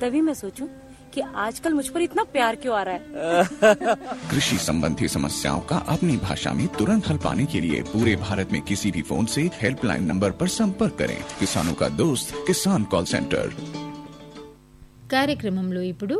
तभी मैं सोचूं कि आजकल मुझ पर इतना प्यार क्यों आ रहा है कृषि संबंधी समस्याओं का अपनी भाषा में तुरंत हल पाने के लिए पूरे भारत में किसी भी फोन से हेल्पलाइन नंबर पर संपर्क करें किसानों का दोस्त किसान कॉल सेंटर కార్యక్రమంలో ఇప్పుడు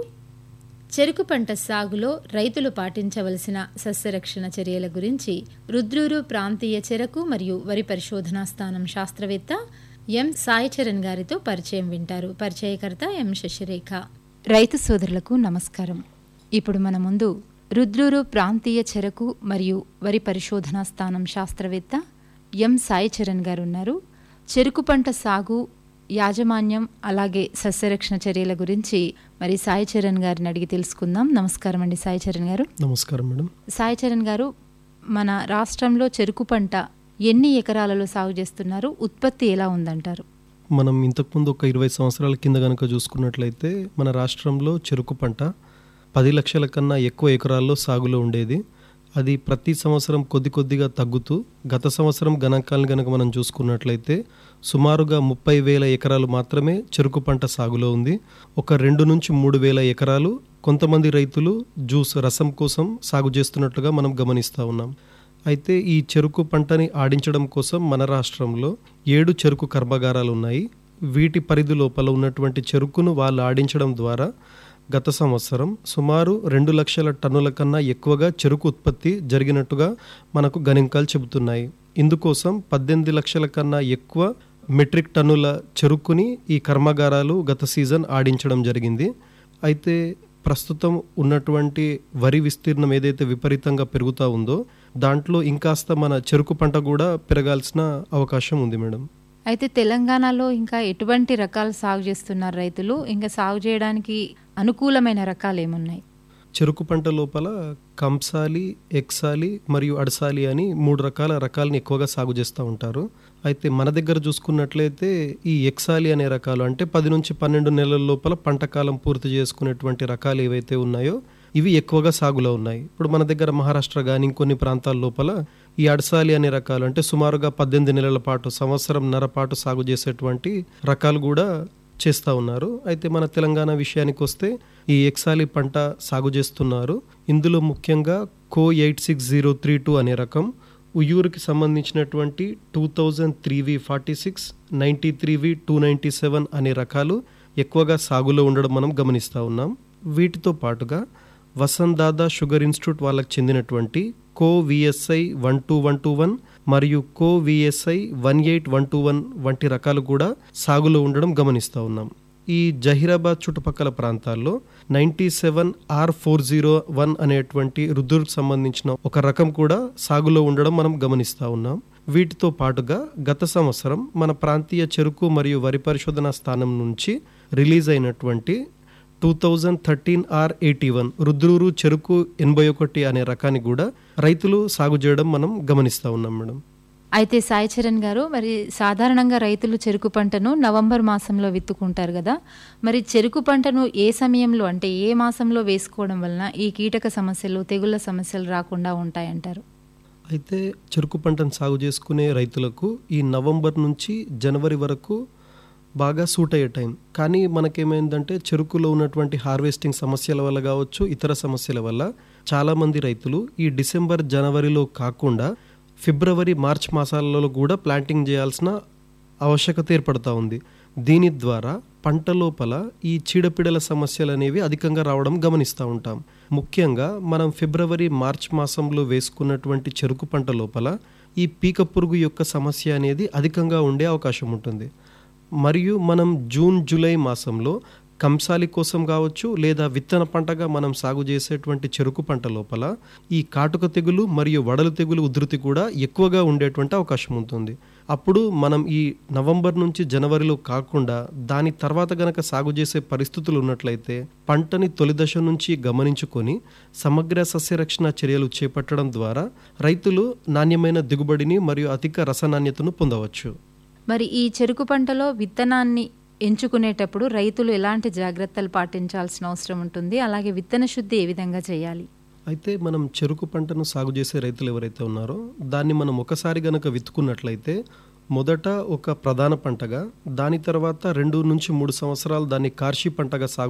చెరుకు పంట సాగులో రైతులు పాటించవలసిన సస్యరక్షణ చర్యల గురించి రుద్రూరు ప్రాంతీయ చెరకు మరియు వరి పరిశోధనా స్థానం శాస్త్రవేత్త ఎం సాయిచరణ్ గారితో పరిచయం వింటారు పరిచయకర్త ఎం శశిరేఖ రైతు సోదరులకు నమస్కారం ఇప్పుడు మన ముందు రుద్రూరు ప్రాంతీయ చెరకు మరియు వరి పరిశోధనా స్థానం శాస్త్రవేత్త ఎం సాయిచరణ్ గారు ఉన్నారు చెరుకు పంట సాగు యాజమాన్యం అలాగే సస్యరక్షణ చర్యల గురించి మరి సాయి చరణ్ గారిని అడిగి తెలుసుకుందాం నమస్కారం అండి సాయి చరణ్ గారు నమస్కారం మేడం సాయి చరణ్ గారు మన రాష్ట్రంలో చెరుకు పంట ఎన్ని ఎకరాలలో సాగు చేస్తున్నారు ఉత్పత్తి ఎలా ఉందంటారు మనం ఇంతకుముందు ఒక ఇరవై సంవత్సరాల కింద కనుక చూసుకున్నట్లయితే మన రాష్ట్రంలో చెరుకు పంట పది లక్షల కన్నా ఎక్కువ ఎకరాల్లో సాగులో ఉండేది అది ప్రతి సంవత్సరం కొద్ది కొద్దిగా తగ్గుతూ గత సంవత్సరం గణాంకాలను కనుక మనం చూసుకున్నట్లయితే సుమారుగా ముప్పై వేల ఎకరాలు మాత్రమే చెరుకు పంట సాగులో ఉంది ఒక రెండు నుంచి మూడు వేల ఎకరాలు కొంతమంది రైతులు జ్యూస్ రసం కోసం సాగు చేస్తున్నట్లుగా మనం గమనిస్తూ ఉన్నాం అయితే ఈ చెరుకు పంటని ఆడించడం కోసం మన రాష్ట్రంలో ఏడు చెరుకు కర్మాగారాలు ఉన్నాయి వీటి పరిధి లోపల ఉన్నటువంటి చెరుకును వాళ్ళు ఆడించడం ద్వారా గత సంవత్సరం సుమారు రెండు లక్షల టన్నుల కన్నా ఎక్కువగా చెరుకు ఉత్పత్తి జరిగినట్టుగా మనకు గణాంకాలు చెబుతున్నాయి ఇందుకోసం పద్దెనిమిది లక్షల కన్నా ఎక్కువ మెట్రిక్ టన్నుల చెరుకుని ఈ కర్మాగారాలు గత సీజన్ ఆడించడం జరిగింది అయితే ప్రస్తుతం ఉన్నటువంటి వరి విస్తీర్ణం ఏదైతే విపరీతంగా పెరుగుతూ ఉందో దాంట్లో ఇంకాస్త మన చెరుకు పంట కూడా పెరగాల్సిన అవకాశం ఉంది మేడం అయితే తెలంగాణలో ఇంకా ఎటువంటి రకాలు సాగు చేస్తున్నారు రైతులు ఇంకా సాగు చేయడానికి అనుకూలమైన రకాలు ఏమున్నాయి చెరుకు పంట లోపల కంసాలి ఎక్సాలి మరియు అడసాలి అని మూడు రకాల రకాలని ఎక్కువగా సాగు చేస్తూ ఉంటారు అయితే మన దగ్గర చూసుకున్నట్లయితే ఈ ఎక్సాలి అనే రకాలు అంటే పది నుంచి పన్నెండు నెలల లోపల పంట కాలం పూర్తి చేసుకునేటువంటి రకాలు ఏవైతే ఉన్నాయో ఇవి ఎక్కువగా సాగులో ఉన్నాయి ఇప్పుడు మన దగ్గర మహారాష్ట్ర కానీ ఇంకొన్ని ప్రాంతాల లోపల ఈ అడసాలి అనే రకాలు అంటే సుమారుగా పద్దెనిమిది నెలల పాటు సంవత్సరం నర పాటు సాగు చేసేటువంటి రకాలు కూడా చేస్తూ ఉన్నారు అయితే మన తెలంగాణ విషయానికి వస్తే ఈ ఎక్సాలి పంట సాగు చేస్తున్నారు ఇందులో ముఖ్యంగా Co eight six zero three two అనే రకం ఉయ్యూరుకి సంబంధించినటువంటి two thousand three V forty six ninety three V two ninety seven అనే రకాలు ఎక్కువగా సాగులో ఉండడం మనం గమనిస్తూ ఉన్నాం వీటితో పాటుగా వసంతదాదా షుగర్ ఇన్స్టిట్యూట్ వాళ్ళకి చెందినటువంటి Co V S I one two one two one మరియు Co V S I one eight one two one వంటి రకాలు కూడా సాగులో ఉండడం గమనిస్తూ ఉన్నాం ఈ జహీరాబాద్ చుట్టుపక్కల ప్రాంతాల్లో ninety seven R four zero one అనేటువంటి రుద్రుకు సంబంధించిన ఒక రకం కూడా సాగులో ఉండడం మనం గమనిస్తూ ఉన్నాం వీటితో పాటుగా గత సంవత్సరం మన ప్రాంతీయ చెరుకు మరియు వరి పరిశోధన స్థానం నుంచి రిలీజ్ అయినటువంటి two thousand thirteen R eighty one Rudrur చెరుకు ఎనభై ఒకటి అనే రకాన్ని కూడా రైతులు సాగు చేయడం మనం గమనిస్తూ ఉన్నాం మేడం అయితే సాయి చరణ్ గారు మరి సాధారణంగా రైతులు చెరుకు పంటను నవంబర్ మాసంలో విత్తుకుంటారు కదా మరి చెరుకు పంటను ఏ సమయంలో అంటే ఏ మాసంలో వేసుకోవడం వలన ఈ కీటక సమస్యలు తెగుళ్ళ సమస్యలు రాకుండా ఉంటాయంటారు అయితే చెరుకు పంటను సాగు చేసుకునే రైతులకు ఈ నవంబర్ నుంచి జనవరి వరకు బాగా సూట్ అయ్యే టైం కానీ మనకేమైందంటే చెరుకులో ఉన్నటువంటి హార్వెస్టింగ్ సమస్యల వల్ల కావచ్చు ఇతర సమస్యల వల్ల చాలామంది రైతులు ఈ డిసెంబర్ జనవరిలో కాకుండా ఫిబ్రవరి మార్చ్ మాసాలలో కూడా ప్లాంటింగ్ చేయాల్సిన ఆవశ్యకత ఏర్పడుతూ ఉంది దీని ద్వారా పంట లోపల ఈ చీడపీడల సమస్యలు అనేవి అధికంగా రావడం గమనిస్తూ ఉంటాం ముఖ్యంగా మనం ఫిబ్రవరి మార్చ్ మాసంలో వేసుకున్నటువంటి చెరుకు పంట లోపల ఈ పీక పురుగు యొక్క సమస్య అనేది అధికంగా ఉండే అవకాశం ఉంటుంది మరియు మనం జూన్ జూలై మాసంలో కంసాలి కోసం కావచ్చు లేదా విత్తన పంటగా మనం సాగు చేసేటువంటి చెరుకు పంట లోపల ఈ కాటుక తెగులు మరియు వడలు తెగులు ఉధృతి కూడా ఎక్కువగా ఉండేటువంటి అవకాశం ఉంటుంది అప్పుడు మనం ఈ నవంబర్ నుంచి జనవరిలో కాకుండా దాని తర్వాత గనక సాగు చేసే పరిస్థితులు ఉన్నట్లయితే పంటని తొలి దశ నుంచి గమనించుకొని సమగ్ర సస్యరక్షణ చర్యలు చేపట్టడం ద్వారా రైతులు నాణ్యమైన దిగుబడిని మరియు అధిక రసనాణ్యతను పొందవచ్చు మరి ఈ చెరుకు పంటలో విత్తనాన్ని ఎంచుకునేటప్పుడు రైతులు ఎలాంటి జాగ్రత్తలు పాటించాల్సిన అవసరం ఉంటుంది అలాగే విత్తన శుద్ధి ఏ విధంగా చేయాలి అయితే మనం చెరుకు పంటను సాగు చేసే రైతులు ఎవరైతే ఉన్నారో దాన్ని మనం ఒకసారి గనక విత్తుకున్నట్లయితే మొదట ఒక ప్రధాన పంటగా దాని తర్వాత రెండు నుంచి మూడు సంవత్సరాలు దాన్ని కార్షి పంటగా సాగు